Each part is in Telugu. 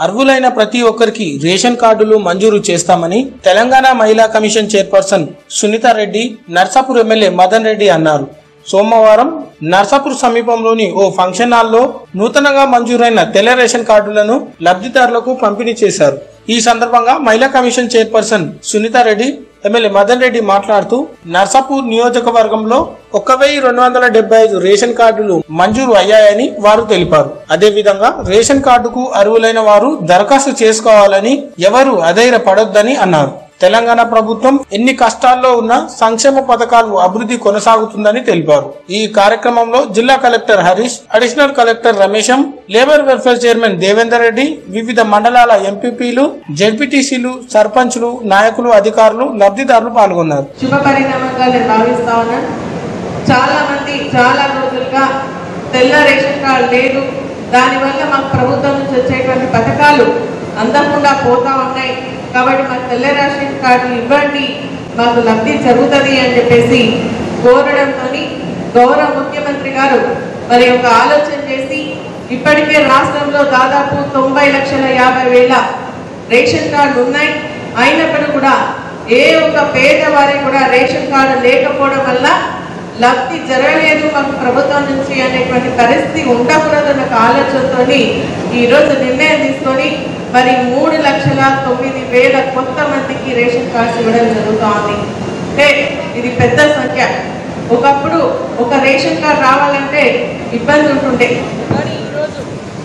అర్హులైన ప్రతి ఒక్కరికి రేషన్ కార్డులు మంజూరు చేస్తామని తెలంగాణ మహిళా commission chairperson Sunitha Reddy Narsapur MLA Madan Reddy అన్నారు సోమవారం నర్సాపూర్ సమీపంలోని ఓ ఫంక్షన్ హాల్లో నూతనంగా మంజూరైన తెల్ల రేషన్ కార్డులను లబ్ధిదారులకు పంపిణీ చేశారు ఈ సందర్భంగా మహిళా commission chairperson Sunitha Reddy MLA Madan Reddy మాట్లాడుతూ నర్సాపూర్ నియోజకవర్గంలో ఒక్క వెయ్యి రెండు వందల డెబ్బై ఐదు రేషన్ కార్డులు మంజూరు అయ్యాయని వారు తెలిపారు అదేవిధంగా రేషన్ కార్డుకు అర్హులైన వారు దరఖాస్తు చేసుకోవాలని ఎవరు అధైర్యపడొద్దని అన్నారు తెలంగాణ ప్రభుత్వం ఎన్ని కష్టాల్లో ఉన్న సంక్షేమ పథకాలు అభివృద్ధి కొనసాగుతుందని తెలిపారు ఈ కార్యక్రమంలో జిల్లా collector Harish additional collector Ramesham labour welfare chairman Devender Reddy వివిధ మండలాల ఎంపీపీలు జెడ్పీటీసీలు సర్పంచ్లు నాయకులు అధికారులు లబ్ధిదారులు పాల్గొన్నారు శుభ పరిణామంగా నేను భావిస్తా ఉన్నాను చాలా మంది చాలా రోజులుగా తెల్ల రేషన్ కార్డు లేదు దానివల్ల మాకు ప్రభుత్వం నుంచి వచ్చేటువంటి పథకాలు అందకుండా పోతా ఉన్నాయి కాబట్టి మాకు తెల్ల రేషన్ కార్డు ఇవ్వండి మాకు లబ్ధి జరుగుతుంది అని చెప్పేసి కోరడంతో గౌరవ ముఖ్యమంత్రి గారు మరి ఒక ఆలోచన చేసి ఇప్పటికే రాష్ట్రంలో దాదాపు తొంభై లక్షల యాభై వేల రేషన్ కార్డులు ఉన్నాయి అయినప్పటికీ కూడా ఏ ఒక్క పేదవారి కూడా రేషన్ కార్డు లేకపోవడం వల్ల లబ్ధి జరగలేదు మాకు ప్రభుత్వం నుంచి అనేటువంటి పరిస్థితి ఉండకూడదన్న ఒక ఆలోచనతో ఈరోజు నిర్ణయం తీసుకొని మరి మూడు లక్షల తొమ్మిది వేల కొత్త మందికి రేషన్ కార్డ్స్ ఇవ్వడం జరుగుతూ ఉంది అంటే ఇది పెద్ద సంఖ్య ఒకప్పుడు ఒక రేషన్ కార్డు రావాలంటే ఇబ్బంది ఉంటుండే కానీ ఈరోజు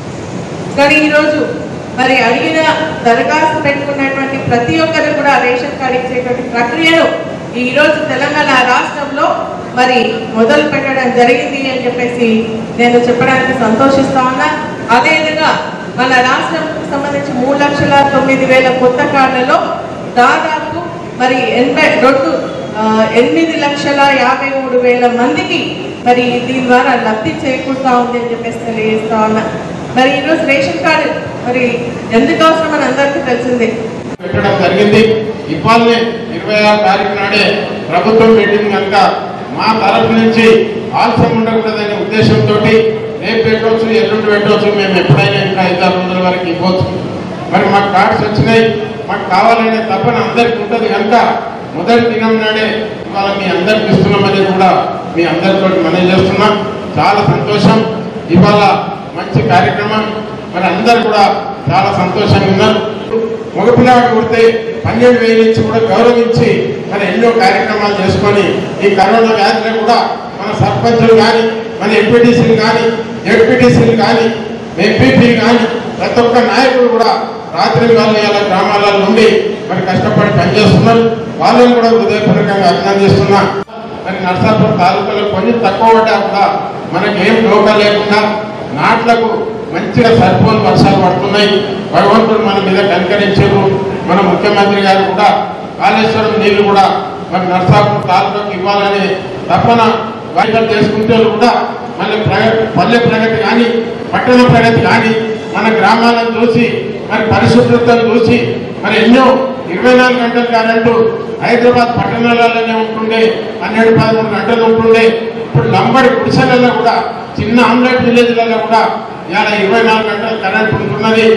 కానీ ఈరోజు మరి అడిగిన దరఖాస్తు పెట్టుకున్నటువంటి ప్రతి ఒక్కరు కూడా రేషన్ కార్డు ఇచ్చేటువంటి ప్రక్రియను ఈ రోజు తెలంగాణ రాష్ట్రంలో మరి మొదలు పెట్టడం జరిగింది అని చెప్పేసి నేను చెప్పడానికి సంతోషిస్తా ఉన్నా అదేవిధంగా మన రాష్ట్రంకి సంబంధించి మూడు లక్షల తొమ్మిది వేల కొత్త కార్డులలో దాదాపు మరి ఎనభై రెండు ఆ, ఎనిమిది లక్షల యాభై మూడు వేల మందికి మరి దీని ద్వారా లబ్ధి చేకూరుతా ఉంది అని చెప్పేసి తెలియజేస్తా ఉన్నా మరి ఈరోజు రేషన్ కార్డు మరి ఎందుకు అవసరం అని అందరికీ తెలిసిందే పెట్టడం జరిగింది ఇవాళనే ఇరవై ఆరు తారీఖు నాడే ప్రభుత్వం పెట్టింది కనుక మా తరఫు నుంచి ఆలస్యం ఉండకూడదనే ఉద్దేశంతో రేపు పెట్టవచ్చు ఎల్లుండి పెట్టవచ్చు మేము ఎప్పుడైనా ఇంకా ఐదారు రోజుల వరకు ఇవ్వచ్చు మరి మాకు కార్డ్స్ వచ్చినాయి మాకు కావాలనే తప్పన అందరికి ఉంటుంది కనుక మొదటి దినం నాడే ఇవాళ మీ అందరికి ఇస్తున్నామని కూడా మీ అందరితో మనం చేస్తున్నాం చాలా సంతోషం ఇవాళ మంచి కార్యక్రమం మరి అందరు కూడా చాలా సంతోషంగా ఉన్నారు మగపిల్లవాడు కొడితే పన్నెండు వేలు నుంచి కూడా గౌరవించి మరి ఎన్నో కార్యక్రమాలు చేసుకొని ఈ కరోనా వ్యాధిలో కూడా మన సర్పంచులు కానీ మన ఎంపీటీసీలు కానీ ఎంపీటీసీలు కానీ ఎంపీపీ కానీ ప్రతి ఒక్క నాయకుడు కూడా రాత్రి వాళ్ళు ఇలా గ్రామాల నుండి మరి కష్టపడి పనిచేస్తున్నారు వాళ్ళని కూడా హృదయపూర్వకంగా అభినందిస్తున్నా మరి నర్సాపూర్ తాలూకాలో కొంచెం తక్కువ పడ్డా కూడా మనకి ఏం డోకా లేకుండా నాట్లకు మంచిగా సరిపోని వర్షాలు పడుతున్నాయి భగవంతుడు మన మీద కనికరించారు మన ముఖ్యమంత్రి గారు కూడా కాళేశ్వరం నీళ్లు కూడా మరి నర్సాపూర్ తాలూకాకు ఇవ్వాలని తప్పన వాయిదాలు చేసుకుంటే కూడా మళ్ళీ ప్రగతి పల్లె ప్రగతి కానీ పట్టణ ప్రగతి కానీ మన గ్రామాలను చూసి మరి పరిశుభ్రతను చూసి మరి ఎన్నో ఇరవై నాలుగు గంటల కరెంటు హైదరాబాద్ పట్టణాలలోనే ఉంటుండే పన్నెండు పదమూడు గంటలు ఉంటుండే ఇప్పుడు లంబడి గుడిసెలలో కూడా చిన్న ఆమ్లెట్ విలేజ్లలో కూడా ఇవాళ ఇరవై నాలుగు గంటలు కరెంట్ ఉంటున్నది